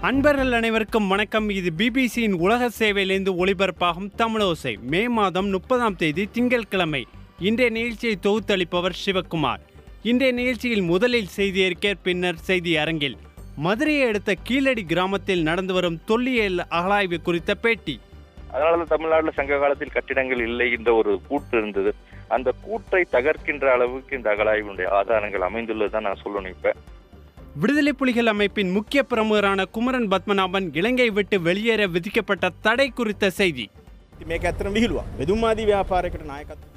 அன்பர்கள் அனைவருக்கும் வணக்கம் இது பிபிசியின் உலக சேவையிலிருந்து ஒளிபரப்பாகும் தமிழோசை மே மாதம் முப்பதாம் தேதி திங்கட்கிழமை இன்றைய நிகழ்ச்சியை தொகுத்தளிப்பவர் சிவக்குமார் இன்றைய நிகழ்ச்சியில் முதலில் செய்தி அறிக்கை பின்னர் செய்தி அரங்கில் மதுரையை அடுத்த கீழடி கிராமத்தில் நடந்து வரும் தொல்லியல் அகழாய்வு குறித்த பேட்டி அதனால தமிழ்நாட்டுல சங்க காலத்தில் கட்டிடங்கள் இல்லை என்ற ஒரு கூட்டு இருந்தது அந்த கூற்றை தகர்க்கின்ற அளவுக்கு இந்த அகழாய்வுடைய ஆதாரங்கள் அமைந்துள்ளதுதான் நான் சொல்லணும் இப்ப விடுதலை புலிகள் அமைப்பின் முக்கிய பிரமுகரான குமரன் பத்மநாபன் இலங்கை விட்டு வெளியேற விதிக்கப்பட்ட தடை குறித்த செய்தி මේක ඇත්තන විහිලුව බෙදුම්මාදී ව්‍යාපාරයකට නායකත්ව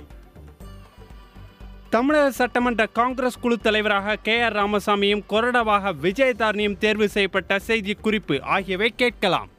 தமிழக சட்டமன்ற காங்கிரஸ் குழு தலைவராக கே ஆர் ராமசாமியும் கொறடாவாக விஜயதாரணியும் தேர்வு செய்யப்பட்ட செய்தி குறிப்பு ஆகியவை கேட்கலாம்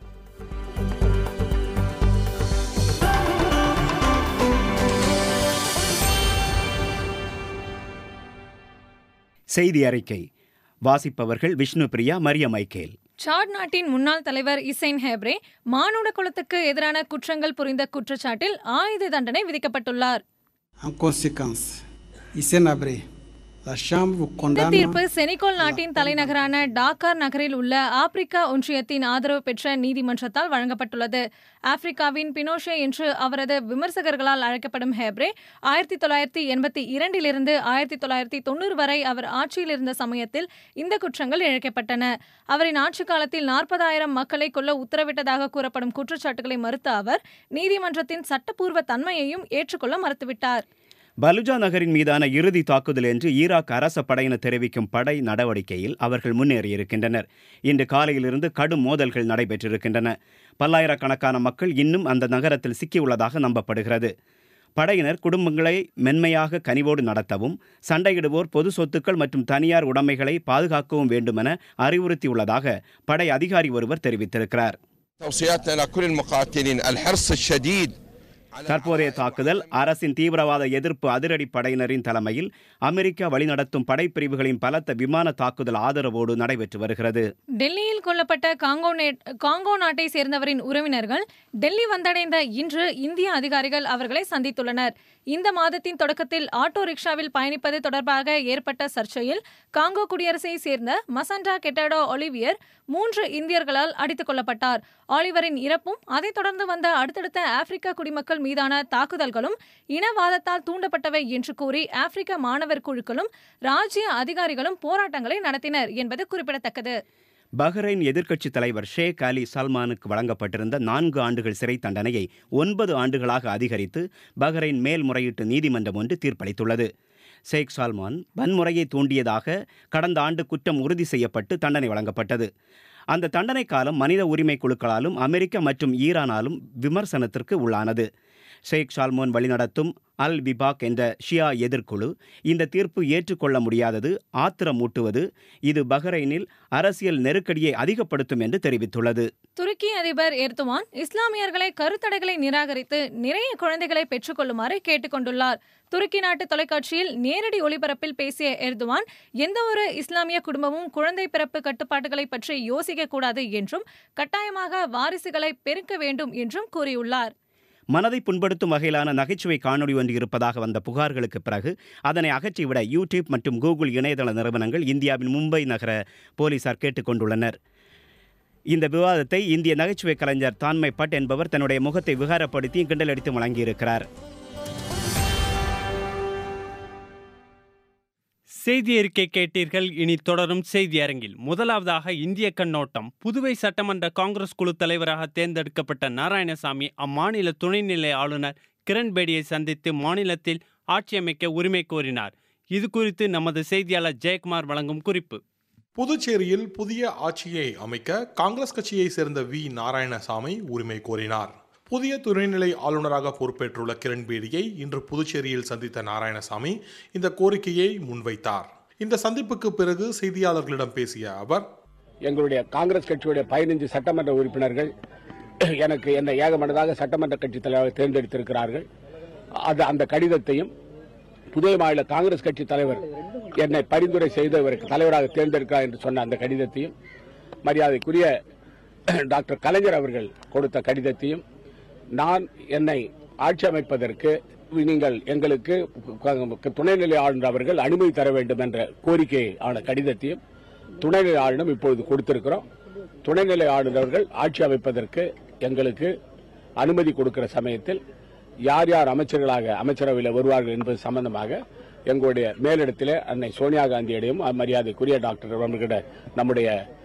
செய்தி அறிக்கை வாசிப்பவர்கள் விஷ்ணு பிரியா மரிய மைக்கேல் சாட் நாட்டின் முன்னாள் தலைவர் இசைன் ஹேப்ரே மானுட குலத்துக்கு எதிரான குற்றங்கள் புரிந்த குற்றச்சாட்டில் ஆயுத தண்டனை விதிக்கப்பட்டுள்ளார் En conséquence, Hissène Habré, la Chambre vous இந்த condamne தீர்ப்பு செனிகோல் நாட்டின் தலைநகரான டாக்கார் நகரில் உள்ள ஆப்பிரிக்கா ஒன்றியத்தின் ஆதரவு பெற்ற நீதிமன்றத்தால் வழங்கப்பட்டுள்ளது ஆப்பிரிக்காவின் பினோஷே என்று அவரது விமர்சகர்களால் அழைக்கப்படும் ஹேப்ரே ஆயிரத்தி தொள்ளாயிரத்தி எண்பத்தி இரண்டிலிருந்து ஆயிரத்தி தொள்ளாயிரத்தி தொண்ணூறு வரை அவர் ஆட்சியில் இருந்த சமயத்தில் இந்த குற்றங்கள் இழைக்கப்பட்டன அவரின் ஆட்சி காலத்தில் நாற்பதாயிரம் மக்களை கொல்ல உத்தரவிட்டதாக கூறப்படும் குற்றச்சாட்டுகளை மறுத்த அவர் நீதிமன்றத்தின் சட்டப்பூர்வ தன்மையையும் ஏற்றுக்கொள்ள மறுத்துவிட்டார் பலுஜா நகரின் மீதான இறுதி தாக்குதல் என்று ஈராக் அரச படையினர் தெரிவிக்கும் படை நடவடிக்கையில் அவர்கள் முன்னேறியிருக்கின்றனர் இன்று காலையிலிருந்து கடும் மோதல்கள் நடைபெற்றிருக்கின்றன பல்லாயிரக்கணக்கான மக்கள் இன்னும் அந்த நகரத்தில் சிக்கியுள்ளதாக நம்பப்படுகிறது படையினர் குடும்பங்களை மென்மையாக கனிவோடு நடத்தவும் சண்டையிடுவோர் பொது சொத்துக்கள் மற்றும் தனியார் உடைமைகளை பாதுகாக்கவும் வேண்டுமென அறிவுறுத்தியுள்ளதாக படை அதிகாரி ஒருவர் தெரிவித்திருக்கிறார் توصياتنا إلى كل المقاتلين الحرص الشديد தற்போதைய தாக்குதல் அரசின் தீவிரவாத எதிர்ப்பு அதிரடி படையினரின் தலைமையில் அமெரிக்கா வழிநடத்தும் படைப்பிரிவுகளின் பலத்த விமான தாக்குதல் ஆதரவோடு நடைபெற்று வருகிறது டெல்லியில் கொல்லப்பட்ட காங்கோ நே- காங்கோ நாட்டை சேர்ந்தவரின் உறவினர்கள் டெல்லி வந்தடைந்த இன்று இந்திய அதிகாரிகள் அவர்களை சந்தித்துள்ளனர் இந்த மாதத்தின் தொடக்கத்தில் ஆட்டோ ரிக்ஷாவில் பயணிப்பது தொடர்பாக ஏற்பட்ட சர்ச்சையில் காங்கோ குடியரசை சேர்ந்த மசண்டா கெட்டாடோ ஒலிவியர் மூன்று இந்தியர்களால் அடித்துக் கொல்லப்பட்டார் ஆலிவரின் இறப்பும் அதைத் தொடர்ந்து வந்த அடுத்தடுத்த ஆப்பிரிக்க குடிமக்கள் மீதான தாக்குதல்களும் இனவாதத்தால் தூண்டப்பட்டவை என்று கூறி ஆப்பிரிக்க மாணவர் குழுக்களும் ராஜ்ய அதிகாரிகளும் போராட்டங்களை நடத்தினர் என்பது குறிப்பிடத்தக்கது பஹ்ரைன் எதிர்க்கட்சித் தலைவர் ஷேக் அலி சல்மானுக்கு வழங்கப்பட்டிருந்த நான்கு ஆண்டுகள் சிறை தண்டனையை ஒன்பது ஆண்டுகளாக அதிகரித்து பஹ்ரைன் மேல்முறையீட்டு நீதிமன்றம் ஒன்று தீர்ப்பளித்துள்ளது ஷேக் சால்மான் வன்முறையை தூண்டியதாக கடந்த ஆண்டு குற்றம் உறுதி செய்யப்பட்டு தண்டனை வழங்கப்பட்டது அந்த தண்டனை காலம் மனித உரிமை குழுக்களாலும் அமெரிக்க மற்றும் ஈரானாலும் விமர்சனத்திற்கு உள்ளானது ஷேக் சால்மோன் வழிநடத்தும் அல் விபாக் என்ற ஷியா எதிர்க்குழு இந்த தீர்ப்பு ஏற்றுக்கொள்ள முடியாதது ஆத்திரமூட்டுவது இது பஹ்ரைனில் அரசியல் நெருக்கடியை அதிகப்படுத்தும் என்று தெரிவித்துள்ளது துருக்கி அதிபர் எர்துவான் இஸ்லாமியர்களை கருத்தடைகளை நிராகரித்து நிறைய குழந்தைகளை பெற்றுக்கொள்ளுமாறு கேட்டுக்கொண்டுள்ளார் துருக்கி நாட்டு தொலைக்காட்சியில் நேரடி ஒளிபரப்பில் பேசிய எர்துவான் எந்தவொரு இஸ்லாமிய குடும்பமும் குழந்தை பிறப்பு கட்டுப்பாடுகளை பற்றி யோசிக்க கூடாது என்றும் கட்டாயமாக வாரிசுகளை பெருக்க வேண்டும் என்றும் கூறியுள்ளார் மனதை புண்படுத்தும் வகையிலான நகைச்சுவை காணொளி ஒன்று இருப்பதாக வந்த புகார்களுக்கு பிறகு அதனை அகற்றிவிட யூடியூப் மற்றும் கூகுள் இணையதள நிறுவனங்கள் இந்தியாவின் மும்பை நகர போலீசார் கேட்டுக்கொண்டுள்ளனர் இந்த விவாதத்தை இந்திய நகைச்சுவை கலைஞர் தான்மை பட் என்பவர் தன்னுடைய முகத்தை விகாரப்படுத்தி கிண்டலடித்து வழங்கியிருக்கிறார் செய்தி அறிக்கை கேட்டீர்கள் இனி தொடரும் செய்தி அரங்கில் முதலாவதாக இந்திய கண்ணோட்டம் புதுவை சட்டமன்ற காங்கிரஸ் குழு தலைவராக தேர்ந்தெடுக்கப்பட்ட நாராயணசாமி அம்மாநில துணைநிலை ஆளுநர் கிரண் பேடியை சந்தித்து மாநிலத்தில் ஆட்சி அமைக்க உரிமை கோரினார் இது குறித்து நமது செய்தியாளர் ஜெயக்குமார் வழங்கும் குறிப்பு புதுச்சேரியில் புதிய ஆட்சியை அமைக்க காங்கிரஸ் கட்சியைச் சேர்ந்த வி நாராயணசாமி உரிமை கோரினார் புதிய துணைநிலை ஆளுநராக பொறுப்பேற்றுள்ள கிரண் பேடியை இன்று புதுச்சேரியில் சந்தித்த நாராயணசாமி இந்த கோரிக்கையை முன்வைத்தார் இந்த சந்திப்புக்கு பிறகு செய்தியாளர்களிடம் பேசிய அவர் எங்களுடைய காங்கிரஸ் கட்சியுடைய பதினைந்து சட்டமன்ற உறுப்பினர்கள் எனக்கு என்னை ஏகமனதாக சட்டமன்ற கட்சி தலைவராக தேர்ந்தெடுத்திருக்கிறார்கள் அது அந்த கடிதத்தையும் புதுவை மாநில காங்கிரஸ் கட்சி தலைவர் என்னை பரிந்துரை செய்து இவருக்கு தலைவராக தேர்ந்தெடுக்கிறார் என்று சொன்ன அந்த கடிதத்தையும் மரியாதைக்குரிய டாக்டர் கலைஞர் அவர்கள் கொடுத்த கடிதத்தையும் நான் என்னை ஆட்சி அமைப்பதற்கு நீங்கள் எங்களுக்கு துணைநிலை ஆளுநர் அவர்கள் அனுமதி தர வேண்டும் என்ற கோரிக்கை ஆன கடிதத்தையும் துணைநிலை ஆளுநர் இப்பொழுது கொடுத்திருக்கிறோம் துணைநிலை ஆளுநர்கள் ஆட்சி அமைப்பதற்கு எங்களுக்கு அனுமதி கொடுக்கிற சமயத்தில் யார் யார் அமைச்சர்களாக அமைச்சரவையில் வருவார்கள் என்பது சம்பந்தமாக எங்களுடைய மேலிடத்திலே அன்னை சோனியா காந்தியிடையும் மரியாதைக்குரிய டாக்டர் அவர்களிட நம்முடைய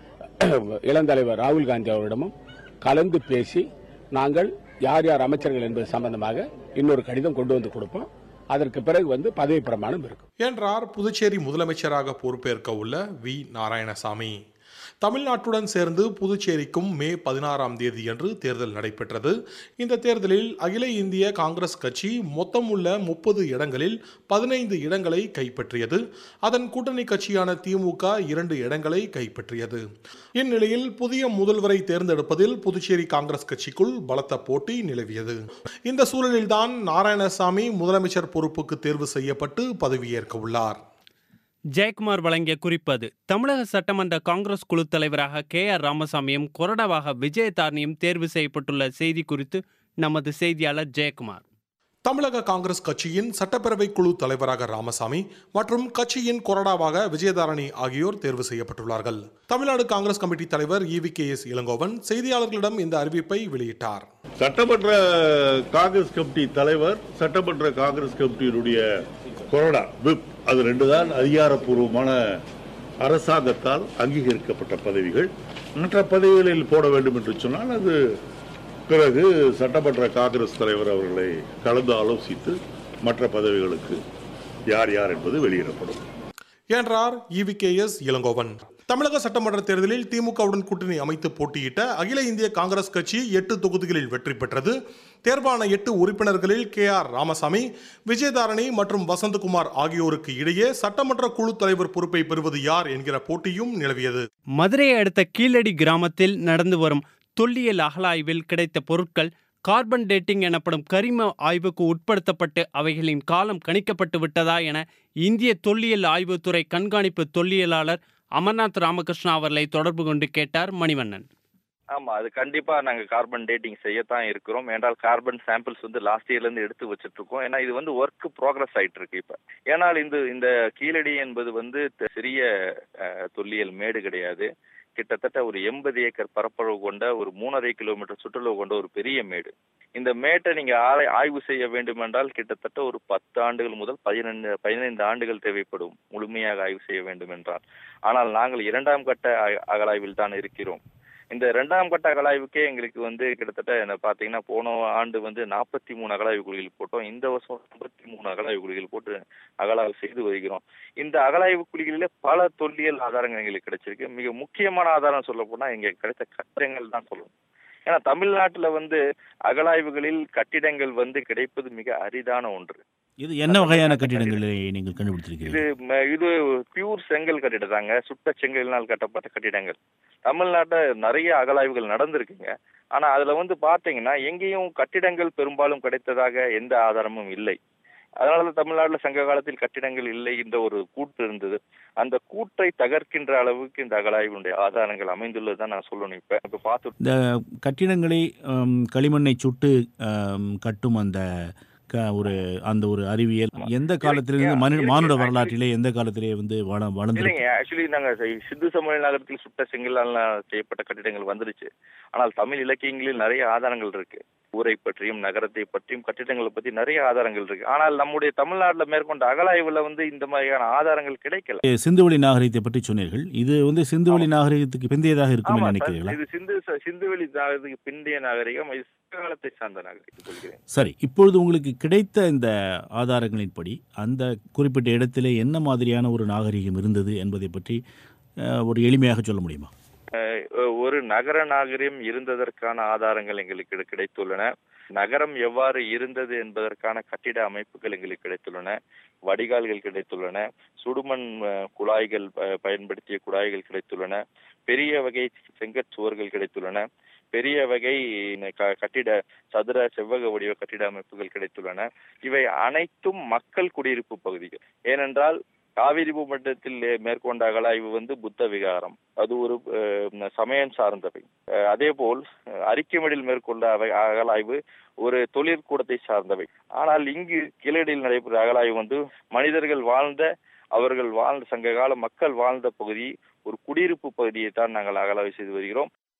இளந்தலைவர் ராகுல் காந்தி அவரிடமும் கலந்து பேசி நாங்கள் யார் யார் அமைச்சர்கள் என்பது சம்பந்தமாக இன்னொரு கடிதம் கொண்டு வந்து கொடுப்போம் அதற்கு பிறகு வந்து பதவி பிரமாணம் இருக்கும் என்றார் புதுச்சேரி முதலமைச்சராக பொறுப்பேற்க உள்ள வி நாராயணசாமி தமிழ்நாட்டுடன் சேர்ந்து புதுச்சேரிக்கும் மே பதினாறாம் தேதியன்று தேர்தல் நடைபெற்றது இந்த தேர்தலில் அகில இந்திய காங்கிரஸ் கட்சி மொத்தம் உள்ள முப்பது இடங்களில் பதினைந்து இடங்களை கைப்பற்றியது அதன் கூட்டணி கட்சியான திமுக இரண்டு இடங்களை கைப்பற்றியது இந்நிலையில் புதிய முதல்வரை தேர்ந்தெடுப்பதில் புதுச்சேரி காங்கிரஸ் கட்சிக்குள் பலத்த போட்டி நிலவியது இந்த சூழலில்தான் நாராயணசாமி முதலமைச்சர் பொறுப்புக்கு தேர்வு செய்யப்பட்டு பதவியேற்க உள்ளார் ஜெயக்குமார் வழங்கிய குறிப்பது தமிழக சட்டமன்ற காங்கிரஸ் குழு தலைவராக கே ஆர் ராமசாமியும் கொறடாவாக விஜயதாரணியும் தேர்வு செய்யப்பட்டுள்ள செய்தி குறித்து நமது செய்தியாளர் ஜெயக்குமார் தமிழக காங்கிரஸ் கட்சியின் சட்டப்பேரவை குழு தலைவராக ராமசாமி மற்றும் கட்சியின் கொறடாவாக விஜயதாரணி ஆகியோர் தேர்வு செய்யப்பட்டுள்ளார்கள் தமிழ்நாடு காங்கிரஸ் கமிட்டி தலைவர் இவி கே எஸ் இளங்கோவன் செய்தியாளர்களிடம் இந்த அறிவிப்பை வெளியிட்டார் சட்டமன்ற காங்கிரஸ் கமிட்டி தலைவர் சட்டமன்ற காங்கிரஸ் கமிட்டியினுடைய கொறடா விப் அது ரெண்டு தான் அதிகாரப்பூர்வமான அரசாங்கத்தால் அங்கீகரிக்கப்பட்ட பதவிகள் மற்ற பதவிகளில் போட வேண்டும் என்று சொன்னால் அது பிறகு சட்டமன்ற காங்கிரஸ் தலைவர் அவர்களை கலந்து ஆலோசித்து மற்ற பதவிகளுக்கு யார் யார் என்பது வெளியிடப்படும் என்றார் இவி கே எஸ் இளங்கோவன் தமிழக சட்டமன்ற தேர்தலில் திமுகவுடன் கூட்டணி அமைத்து போட்டியிட்ட அகில இந்திய காங்கிரஸ் கட்சி எட்டு தொகுதிகளில் வெற்றி பெற்றது தேர்வான எட்டு உறுப்பினர்களில் கே ஆர் ராமசாமி விஜயதாரணி மற்றும் வசந்தகுமார் ஆகியோருக்கு இடையே சட்டமன்ற குழு தலைவர் பொறுப்பை பெறுவது யார் என்கிற போட்டியும் நிலவியது மதுரையை அடுத்த கீழடி கிராமத்தில் நடந்து வரும் தொல்லியல் அகலாய்வில் கிடைத்த பொருட்கள் கார்பன் டேட்டிங் எனப்படும் கரிம ஆய்வுக்கு உட்படுத்தப்பட்டு அவைகளின் காலம் கணிக்கப்பட்டு விட்டதா என இந்திய தொல்லியல் ஆய்வுத்துறை கண்காணிப்பு தொல்லியலாளர் அமர்நாத் ராமகிருஷ்ணா அவர்களை தொடர்பு கொண்டு கேட்டார் மணிவண்ணன் ஆமா அது கண்டிப்பா நாங்க கார்பன் டேட்டிங் செய்யத்தான் இருக்கிறோம் ஏன்றால் கார்பன் சாம்பிள்ஸ் வந்து லாஸ்ட் இயர்ல இருந்து எடுத்து வச்சிட்டு இருக்கோம் ஏன்னா இது வந்து ஒர்க் ப்ராக்ரஸ் ஆயிட்டு இருக்கு இப்ப ஏன்னால் இந்த இந்த கீழடி என்பது வந்து த- சிறிய அஹ், தொல்லியல் மேடு கிடையாது கிட்டத்தட்ட ஒரு எண்பது ஏக்கர் பரப்பளவு கொண்ட ஒரு மூணரை கிலோமீட்டர் சுற்றளவு கொண்ட ஒரு பெரிய மேடு இந்த மேட்டை நீங்க ஆரை- ஆய்வு செய்ய வேண்டும் என்றால் கிட்டத்தட்ட ஒரு பத்து ஆண்டுகள் முதல் பதினைந்து பதினைந்து ஆண்டுகள் தேவைப்படும் முழுமையாக ஆய்வு செய்ய வேண்டும் என்றால் ஆனால் நாங்கள் இரண்டாம் கட்ட அ- அகழாய்வில் தான் இருக்கிறோம் இந்த இரண்டாம் கட்ட அகழாய்வுக்கே எங்களுக்கு வந்து கிட்டத்தட்ட என்ன பாத்தீங்கன்னா போன ஆண்டு வந்து நாற்பத்தி மூணு அகழாய்வு குழிகள் போட்டோம் இந்த வருஷம் ஐம்பத்தி மூணு அகழாய்வு குழிகள் போட்டு அகழாய்வு செய்து வருகிறோம் இந்த அகழாய்வு குழிகளிலே பல தொல்லியல் ஆதாரங்கள் எங்களுக்கு கிடைச்சிருக்கு மிக முக்கியமான ஆதாரம் சொல்ல போனா எங்களுக்கு கிடைத்த கட்டிடங்கள் தான் சொல்லணும் ஏன்னா தமிழ்நாட்டுல வந்து அகழாய்வுகளில் கட்டிடங்கள் வந்து கிடைப்பது மிக அரிதான ஒன்று இது என்ன வகையான கட்டிடங்களை நீங்கள் கண்டுபிடித்திருக்கிறீர்கள் இது ம- இது பியூர் செங்கல் கட்டிடம் தாங்க சுட்ட செங்கலினால் கட்டப்பட்ட கட்டிடங்கள் தமிழ்நாட்டில் நிறைய அகழாய்வுகள் நடந்திருக்குங்க ஆனா அதுல வந்து பாத்தீங்கன்னா எங்கேயும் கட்டிடங்கள் பெரும்பாலும் கிடைத்ததாக எந்த ஆதாரமும் இல்லை அதனால தமிழ்நாட்டுல சங்க காலத்தில் கட்டிடங்கள் இல்லை என்ற ஒரு கூற்று இருந்தது அந்த கூற்றை தகர்க்கின்ற அளவுக்கு இந்த அகழாய்வுடைய ஆதாரங்கள் அமைந்துள்ளதுதான் நான் சொல்லணும் இப்ப இப்ப பார்த்து இந்த கட்டிடங்களை ஆம், களிமண்ணை சுட்டு ஆம், கட்டும் அந்த க- ஒரு அந்த ஒரு அறிவியல் எந்த காலத்திலிருந்து மனு மானுட வரலாற்றிலே எந்த காலத்திலே வந்து வள வளர்ந்து இல்லைங்க ஆக்சுவலி நாங்க சி- சிந்து சமவெளி நகரத்தில் சுட்ட செங்கலால் செய்யப்பட்ட கட்டிடங்கள் வந்துருச்சு ஆனால் தமிழ் இலக்கியங்களில் நிறைய ஆதாரங்கள் இருக்கு ஊரை பற்றியும் நகரத்தை பற்றியும் கட்டிடங்களை பத்தி நிறைய ஆதாரங்கள் இருக்கு ஆனால் நம்முடைய தமிழ்நாட்டுல மேற்கொண்ட அகழாய்வுல வந்து இந்த மாதிரியான ஆதாரங்கள் கிடைக்கல சிந்துவெளி நாகரிகத்தை பற்றி சொன்னீர்கள் இது வந்து சிந்துவெளி நாகரிகத்துக்கு பிந்தையதாக இருக்கும் ஆமா சார், நினைக்கிறீர்களா இது சிந்து ச- சிந்துவெளி நாகரிகத்துக்கு பிந்தைய நாகரிகம் இது சங்க காலத்தை சார்ந்த நாகரிகம் சொல்கிறேன் சரி இப்பொழுது உங்களுக்கு கிடைத்த இந்த ஆதாரங்களின்படி அந்த குறிப்பிட்ட இடத்திலே என்ன மாதிரியான ஒரு நாகரிகம் இருந்தது என்பதை பற்றி அஹ், ஒரு எளிமையாக சொல்ல முடியுமா அஹ் ஒரு நகர நாகரிகம் இருந்ததற்கான ஆதாரங்கள் எங்களுக்கு கிடை- கிடைத்துள்ளன நகரம் எவ்வாறு இருந்தது என்பதற்கான கட்டிட அமைப்புகள் எங்களுக்கு கிடைத்துள்ளன வடிகால்கள் கிடைத்துள்ளன சுடுமண் அஹ், குழாய்கள் ப- பயன்படுத்திய குழாய்கள் கிடைத்துள்ளன பெரிய வகை செங்கற் சுவர்கள் கிடைத்துள்ளன பெரிய வகை க- கட்டிட சதுர செவ்வக வடிவ கட்டிட அமைப்புகள் கிடைத்துள்ளன இவை அனைத்தும் மக்கள் குடியிருப்பு பகுதிகள் ஏனென்றால் காவிரி பூமண்டலத்தில் மேற்கொண்ட அகழாய்வு வந்து புத்த விகாரம் அது ஒரு அஹ், சமயம் சார்ந்தவை அஹ், அதேபோல் அஹ், அரிக்கமேடில் மேற்கொண்ட அவை அகழாய்வு ஒரு தொழிற்கூடத்தை சார்ந்தவை ஆனால் இங்கு கீழடியில் நடைபெற்ற அகழாய்வு வந்து மனிதர்கள் வாழ்ந்த அவர்கள் வாழ்ந்த சங்ககால மக்கள் வாழ்ந்த பகுதி ஒரு குடியிருப்பு பகுதியை தான் நாங்கள் அகழாய்வு செய்து வருகிறோம்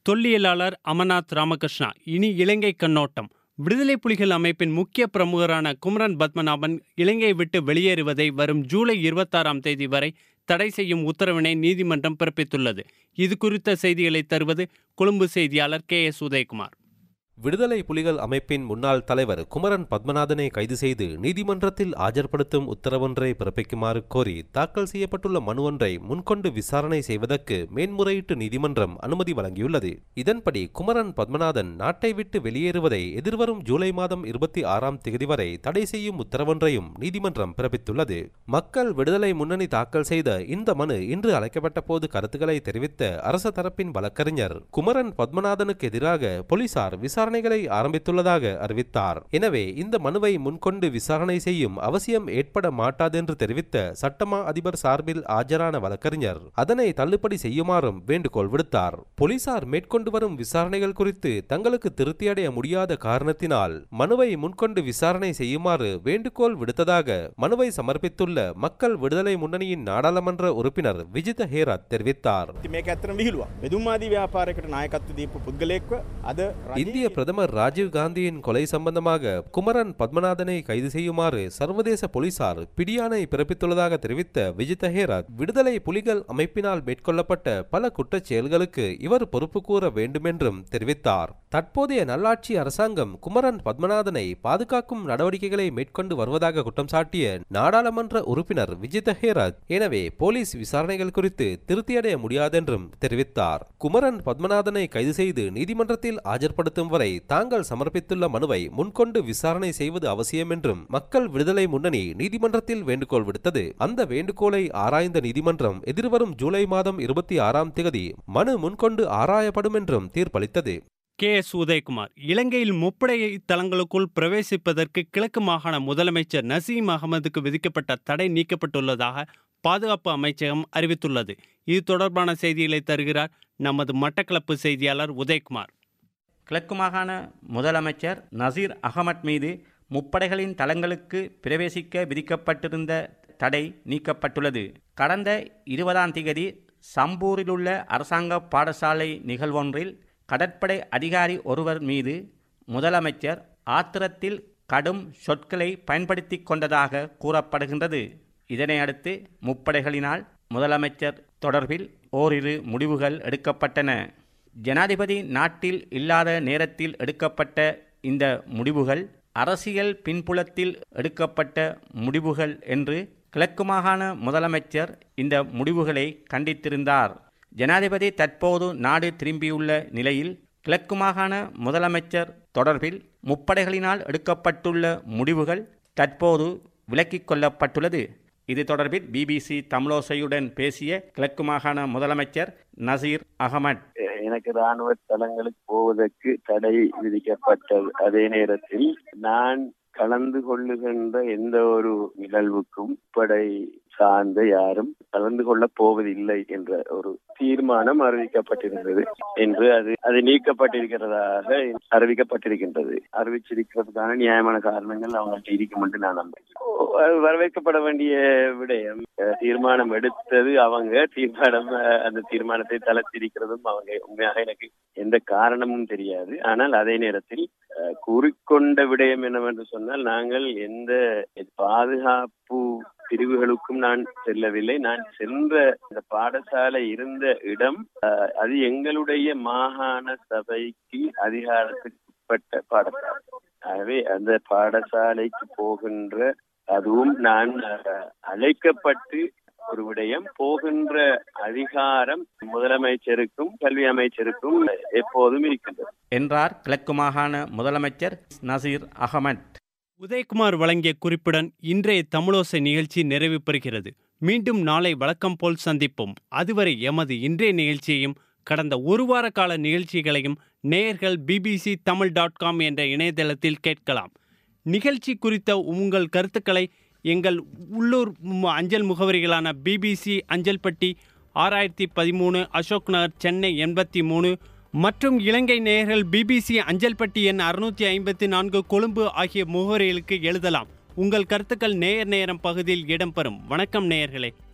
தொல்லியலாளர் அமர்நாத் ராமகிருஷ்ணா இனி இலங்கை கண்ணோட்டம் விடுதலை புலிகள் அமைப்பின் முக்கிய பிரமுகரான குமரன் பத்மநாபன் இலங்கையை விட்டு வெளியேறுவதை வரும் ஜூலை இருபத்தாறாம் தேதி வரை தடை செய்யும் உத்தரவினை நீதிமன்றம் பிறப்பித்துள்ளது இது குறித்த செய்திகளை தருவது கொழும்பு செய்தியாளர் கே எஸ் உதயகுமார் விடுதலை புலிகள் அமைப்பின் முன்னாள் தலைவர் குமரன் பத்மநாதனை கைது செய்து நீதிமன்றத்தில் ஆஜர்படுத்தும் உத்தரவொன்றை பிறப்பிக்குமாறு கோரி தாக்கல் செய்யப்பட்டுள்ள மனு ஒன்றை முன்கொண்டு விசாரணை செய்வதற்கு மேன்முறையீட்டு நீதிமன்றம் அனுமதி வழங்கியுள்ளது இதன்படி குமரன் பத்மநாதன் நாட்டை விட்டு வெளியேறுவதை எதிர்வரும் ஜூலை மாதம் இருபத்தி ஆறாம் தேதி வரை தடை செய்யும் உத்தரவொன்றையும் நீதிமன்றம் பிறப்பித்துள்ளது மக்கள் விடுதலை முன்னணி தாக்கல் செய்த இந்த மனு இன்று அழைக்கப்பட்ட போது கருத்துக்களை தெரிவித்த அரச தரப்பின் வழக்கறிஞர் குமரன் பத்மநாதனுக்கு எதிராக போலீசார் விசாரணை விசாரணைகளை ஆரம்பித்துள்ளதாக அறிவித்தார் எனவே இந்த மனுவை முன்கொண்டு விசாரணை செய்யும் அவசியம் ஏற்பட மாட்டாதென்று தெரிவித்த சட்டமா அதிபர் சார்பில் ஆஜரான வழக்கறிஞர் அதனை தள்ளுபடி செய்யுமாறும் வேண்டுகோள் விடுத்தார் போலீசார் மேற்கொண்டு வரும் விசாரணைகள் குறித்து தங்களுக்கு திருப்தியடைய முடியாத காரணத்தினால் மனுவை முன்கொண்டு விசாரணை செய்யுமாறு வேண்டுகோள் விடுத்ததாக மனுவை சமர்ப்பித்துள்ள மக்கள் விடுதலை முன்னணியின் நாடாளுமன்ற உறுப்பினர் விஜித ஹேரத் தெரிவித்தார் මේක ඇතරම විහිලුවක් බෙදුම්මාදී ව්‍යාපාරයකට නායකත්ව දීපු පුද්ගලයෙක්ව අද இந்திய பிரதமர் ராஜீவ் காந்தியின் கொலை சம்பந்தமாக குமரன் பத்மநாதனை கைது செய்யுமாறு சர்வதேச போலீசார் பிடியாணை பிறப்பித்துள்ளதாக தெரிவித்த விஜித ஹேரத் விடுதலை புலிகள் அமைப்பினால் மேற்கொள்ளப்பட்ட பல குற்றச் செயல்களுக்கு இவர் பொறுப்பு கூற வேண்டுமென்றும் தெரிவித்தார் தற்போதைய நல்லாட்சி அரசாங்கம் குமரன் பத்மநாதனை பாதுகாக்கும் நடவடிக்கைகளை மேற்கொண்டு வருவதாக குற்றம் சாட்டிய நாடாளுமன்ற உறுப்பினர் விஜித ஹேரத் எனவே போலீஸ் விசாரணைகள் குறித்து திருப்தியடைய முடியாதென்றும் தெரிவித்தார் குமரன் பத்மநாதனை கைது செய்து நீதிமன்றத்தில் ஆஜர்படுத்தும் வரை தாங்கள் சமர்ப்பித்துள்ள மனுவை முன்கொண்டு விசாரணை செய்வது அவசியம் என்றும் மக்கள் விடுதலை முன்னணி நீதிமன்றத்தில் வேண்டுகோள் விடுத்தது அந்த வேண்டுகோளை ஆராய்ந்த நீதிமன்றம் எதிர்வரும் ஜூலை மாதம் இருபத்தி ஆறாம் தேதி மனு முன்கொண்டு ஆராயப்படும் என்றும் தீர்ப்பளித்தது கே எஸ் உதயகுமார் இலங்கையில் முப்படை தளங்களுக்குள் பிரவேசிப்பதற்கு கிழக்கு மாகாண முதலமைச்சர் நசீம் அகமதுக்கு விதிக்கப்பட்ட தடை நீக்கப்பட்டுள்ளதாக பாதுகாப்பு அமைச்சகம் அறிவித்துள்ளது இது தொடர்பான செய்திகளை தருகிறார் நமது மட்டக்களப்பு செய்தியாளர் உதயகுமார் கிழக்கு மாகாண முதலமைச்சர் நசீர் அகமட் மீது முப்படைகளின் தளங்களுக்கு பிரவேசிக்க விதிக்கப்பட்டிருந்த தடை நீக்கப்பட்டுள்ளது கடந்த இருபதாம் தேதி சம்பூரிலுள்ள அரசாங்க பாடசாலை நிகழ்வொன்றில் கடற்படை அதிகாரி ஒருவர் மீது முதலமைச்சர் ஆத்திரத்தில் கடும் சொற்களை பயன்படுத்தி கொண்டதாக கூறப்படுகின்றது இதனையடுத்து முப்படைகளினால் முதலமைச்சர் தொடர்பில் ஓரிரு முடிவுகள் எடுக்கப்பட்டன ஜனாதிபதி நாட்டில் இல்லாத நேரத்தில் எடுக்கப்பட்ட இந்த முடிவுகள் அரசியல் பின்புலத்தில் எடுக்கப்பட்ட முடிவுகள் என்று கிழக்கு மாகாண முதலமைச்சர் இந்த முடிவுகளை கண்டித்திருந்தார் ஜனாதிபதி தற்போது நாடு திரும்பியுள்ள நிலையில் கிழக்கு மாகாண முதலமைச்சர் தொடர்பில் முப்படைகளினால் எடுக்கப்பட்டுள்ள முடிவுகள் தற்போது விலக்கிக் கொள்ளப்பட்டுள்ளது இது தொடர்பில் பிபிசி தமிழோசையுடன் பேசிய கிழக்கு மாகாண முதலமைச்சர் நசீர் அகமட் எனக்கு ராணுவ தளங்களுக்கு போவதற்கு தடை விதிக்கப்பட்டது அதே நேரத்தில் நான் கலந்து கொள்ளுகின்ற எந்த ஒரு நிகழ்வுக்கும் படை சார்ந்த யாரும் கலந்து கொள்ளப் போவதில்லை என்ற ஒரு தீர்மானம் அறிவிக்கப்பட்டிருந்தது என்று அது அது நீக்கப்பட்டிருக்கிறதாக அறிவிக்கப்பட்டிருக்கின்றது அறிவிச்சிருக்கிறதுக்கான நியாயமான காரணங்கள் அவங்கள்ட்ட இருக்கும் என்று நான் நம்புகிறேன் வரவேற்கப்பட வேண்டிய விடயம் தீர்மானம் எடுத்தது அவங்க தீர்மானம் அந்த தீர்மானத்தை தளர்த்திருக்கிறதும் அவங்க உண்மையாக எனக்கு எந்த காரணமும் தெரியாது ஆனால் அதே நேரத்தில் கூறிக்கொண்ட விடயம் என்னவென்று சொன்னால் நாங்கள் எந்த பாதுகாப்பு பிரிவுகளுக்கும் நான் செல்லவில்லை நான் சென்ற இந்த பாடசாலை இருந்த இடம் அது எங்களுடைய மாகாண சபைக்கு அதிகாரத்துக்கு உட்பட்ட பாடசாலை ஆகவே அந்த பாடசாலைக்கு போகின்ற அதுவும் நான் அழைக்கப்பட்டு ஒரு விடயம் போகின்ற அதிகாரம் முதலமைச்சருக்கும் கல்வி அமைச்சருக்கும் எப்போதும் இருக்கின்றது என்றார் கிழக்கு மாகாண முதலமைச்சர் நசீர் அகமட் உதயகுமார் வழங்கிய குறிப்புடன் இன்றைய தமிழோசை நிகழ்ச்சி நிறைவு பெறுகிறது மீண்டும் நாளை வழக்கம் போல் சந்திப்போம் அதுவரை எமது இன்றைய நிகழ்ச்சியையும் கடந்த ஒரு வார கால நிகழ்ச்சிகளையும் நேயர்கள் பிபிசி தமிழ் டாட் காம் என்ற இணையதளத்தில் கேட்கலாம் நிகழ்ச்சி குறித்த உங்கள் கருத்துக்களை எங்கள் உள்ளூர் அஞ்சல் முகவரிகளான பிபிசி அஞ்சல் பட்டி ஆறாயிரத்தி பதிமூணு அசோக் நகர் சென்னை எண்பத்தி மூணு மற்றும் இலங்கை நேயர்கள் பிபிசி அஞ்சல் பட்டி எண் அறுநூற்றி ஐம்பத்தி நான்கு கொழும்பு ஆகிய முகவரிகளுக்கு எழுதலாம் உங்கள் கருத்துக்கள் நேயர் நேரம் பகுதியில் இடம்பெறும் வணக்கம் நேயர்களே